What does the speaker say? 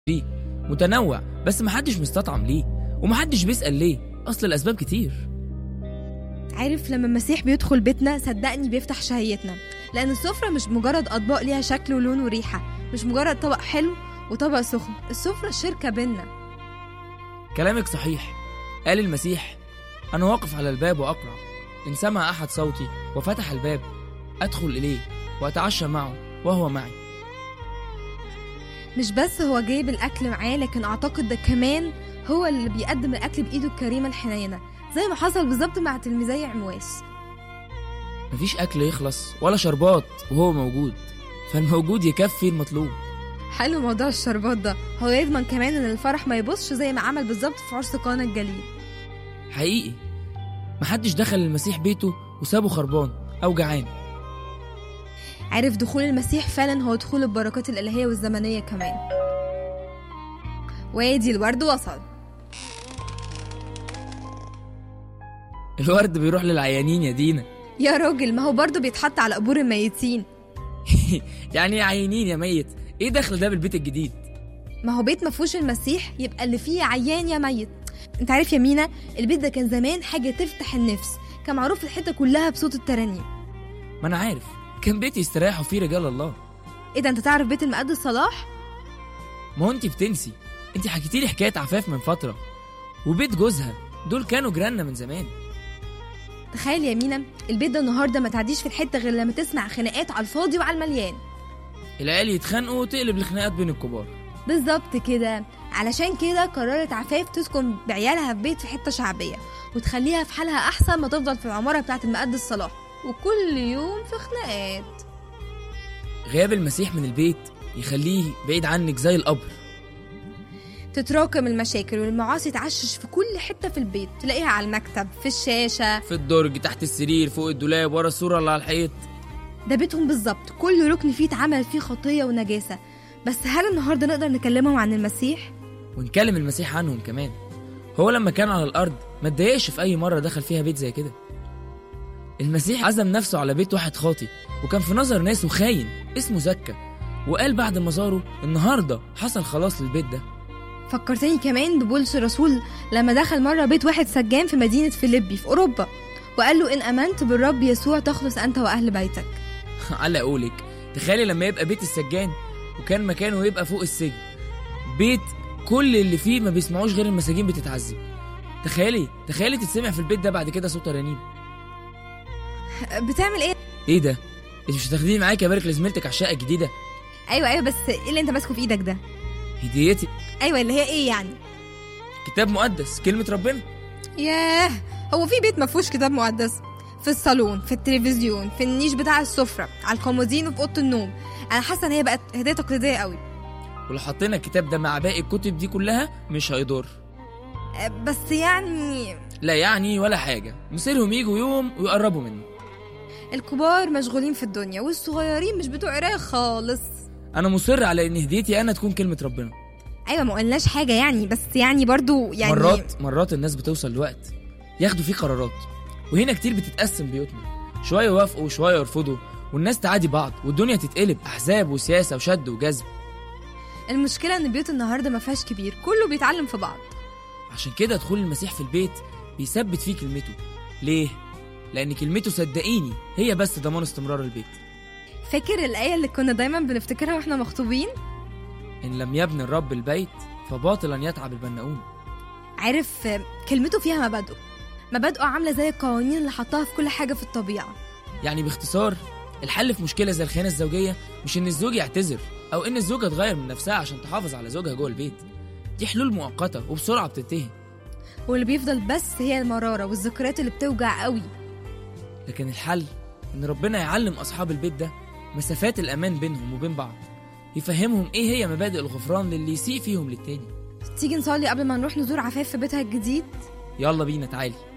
فيه متنوع بس محدش مستطعم ليه ومحدش بيسأل ليه أصل الأسباب كتير عارف لما المسيح بيدخل بيتنا صدقني بيفتح شهيتنا لأن السفرة مش مجرد أطباق ليها شكل ولون وريحة مش مجرد طبق حلو وطبق سخن السفرة شركة بينا كلامك صحيح قال المسيح أنا واقف على الباب وأقرع إن سمع أحد صوتي وفتح الباب أدخل إليه وأتعشى معه وهو معي مش بس هو جايب الأكل معاه لكن أعتقد ده كمان هو اللي بيقدم الأكل بإيده الكريمة الحنينة زي ما حصل بالظبط مع تلميذي عمواس مفيش أكل يخلص ولا شربات وهو موجود فالموجود يكفي المطلوب حلو موضوع الشربات ده هو يضمن كمان ان الفرح ما يبصش زي ما عمل بالظبط في عرس قانا الجليل حقيقي محدش دخل المسيح بيته وسابه خربان أو جعان عارف دخول المسيح فعلا هو دخول البركات الإلهية والزمنية كمان وادي الورد وصل الورد بيروح للعيانين يا دينا يا راجل ما هو برضه بيتحط على قبور الميتين يعني ايه عيانين يا ميت ايه دخل ده بالبيت الجديد ما هو بيت ما فيهوش المسيح يبقى اللي فيه عيان يا ميت انت عارف يا مينا البيت ده كان زمان حاجة تفتح النفس كان معروف الحتة كلها بصوت الترانيم ما انا عارف كان بيت يستريحوا فيه رجال الله ايه ده انت تعرف بيت المقدس صلاح ما هو انت بتنسي انت حكيتي لي حكايه عفاف من فتره وبيت جوزها دول كانوا جيراننا من زمان تخيل يا مينا البيت ده النهارده ما تعديش في الحتة غير لما تسمع خناقات على الفاضي وعلى المليان العيال يتخانقوا وتقلب الخناقات بين الكبار بالظبط كده علشان كده قررت عفاف تسكن بعيالها في بيت في حتة شعبية وتخليها في حالها أحسن ما تفضل في العمارة بتاعة المقدس صلاح وكل يوم في خناقات غياب المسيح من البيت يخليه بعيد عنك زي القبر تتراكم المشاكل والمعاصي تعشش في كل حتة في البيت تلاقيها على المكتب في الشاشة في الدرج تحت السرير فوق الدولاب ورا الصوره اللي على الحيط ده بيتهم بالظبط كل ركن فيه اتعمل فيه خطية ونجاسة بس هل النهاردة نقدر نكلمهم عن المسيح؟ ونكلم المسيح عنهم كمان هو لما كان على الارض ما اتضايقش في اي مره دخل فيها بيت زي كده المسيح عزم نفسه على بيت واحد خاطي وكان في نظر ناسه خاين اسمه زكا وقال بعد ما زاره النهارده حصل خلاص للبيت ده فكرتني كمان ببولس الرسول لما دخل مرة بيت واحد سجان في مدينة فيليبي في أوروبا وقال له إن أمنت بالرب يسوع تخلص أنت وأهل بيتك على قولك تخيلي لما يبقى بيت السجان وكان مكانه يبقى فوق السجن بيت كل اللي فيه ما بيسمعوش غير المساجين بتتعذب تخيلي تخيلي تتسمع في البيت ده بعد كده صوت ترانيم بتعمل إيه؟ ايه ده انت مش هتاخديني معاكي ابارك لزميلتك على الشقه الجديده أيوة أيوة بس إيه اللي أنت ماسكه في إيدك ده؟ هديتي أيوة اللي هي إيه يعني؟ كتاب مقدس كلمه ربنا ياه هو في بيت ما فيهوش كتاب مقدس في الصالون في التلفزيون في النيش بتاع السفرة على الكومودين وفي أوضة النوم أنا حاسة إن هي بقت هدية تقليدية قوي ولو حطينا الكتاب ده مع باقي الكتب دي كلها مش هيضر أه، بس يعني لا يعني ولا حاجه مصيرهم يجوا يوم ويقربوا منه الكبار مشغولين في الدنيا والصغيرين مش بتوع قراية خالص انا مصر على ان هديتي انا تكون كلمه ربنا أيوة ما قلناش حاجة يعني بس يعني برضو يعني مرات مرات الناس بتوصل لوقت ياخدوا فيه قرارات وهنا كتير بتتقسم بيوتنا شويه يوافقوا وشويه يرفضوا والناس تعادي بعض والدنيا تتقلب احزاب وسياسه وشد وجذب المشكلة إن بيوت النهاردة ما فيهاش كبير كله بيتعلم في بعض عشان كده دخول المسيح في البيت بيثبت فيه كلمته ليه لان كلمته صدقيني هي بس ضمان استمرار البيت فاكر الآية اللي كنا دايما بنفتكرها واحنا مخطوبين ان لم يبني الرب البيت فباطلا يتعب البناؤون عارف آه، كلمته فيها مبادئه مبادئه عاملة زي القوانين اللي حطها في كل حاجة في الطبيعة يعني باختصار الحل في مشكله زي الخيانه الزوجيه مش ان الزوج يعتذر او ان الزوجه تغير من نفسها عشان تحافظ على زوجها جوه البيت دي حلول مؤقته وبسرعه بتنتهي واللي بيفضل بس هي المرارة والذكريات اللي بتوجع قوي لكن الحل ان ربنا يعلم اصحاب البيت ده مسافات الامان بينهم وبين بعض يفهمهم ايه هي مبادئ الغفران للي يسيء فيهم للتاني تيجي نصلي قبل ما نروح نزور عفاف في بيتها الجديد يلا بينا تعالي